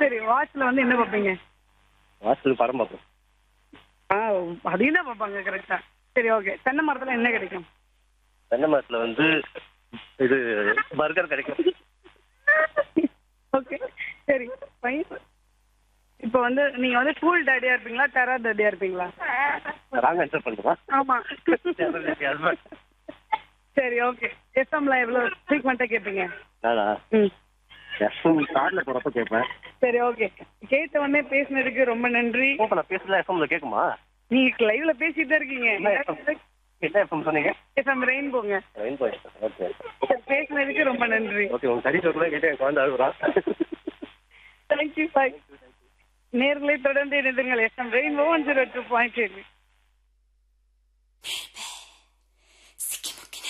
சரி வாட்ச்ல வந்து என்ன பார்ப்பீங்க வாசல் படம் பார்ப்போம் ஆ அதையும் தான் பார்ப்பாங்க கரெக்டா சரி ஓகே தென்னை மரத்துல என்ன கிடைக்கும் தென்னை மரத்தில் வந்து இது பர்கர் கிடைக்கும் ஓகே சரி fine. இப்போ வந்து நீங்க வந்து ஸ்கூல் டேடியா இருப்பீங்களா டெரா டேடியா இருப்பீங்களா ராங் ஆன்சர் பண்ணுமா ஆமா சரி ஓகே எஸ்எம்ல எவ்வளவு ஃப்ரீக்வெண்டா கேட்பீங்க நானா ம் எஃப்எம் கார்ல போறப்ப கேட்பேன் சரி ஓகே கேட்ட உடனே பேசினதுக்கு ரொம்ப நன்றி இப்போ நான் பேசல எஃப்எம்ல கேட்குமா நீங்க லைவ்ல பேசிட்டு தான் இருக்கீங்க என்ன FM? என்ன எஃப்எம் சொன்னீங்க எஃப்எம் ரெயின்போங்க ரெயின்போ ஓகே சரி, பேசினதுக்கு ரொம்ப நன்றி ஓகே உங்க கறி சோறுலாம் கேட்டு என் குழந்தை அழுகுறான் தேங்க்யூ பாய் நேர்களை தொடர்ந்து இணைந்துங்கள் FM rainbow one zero two point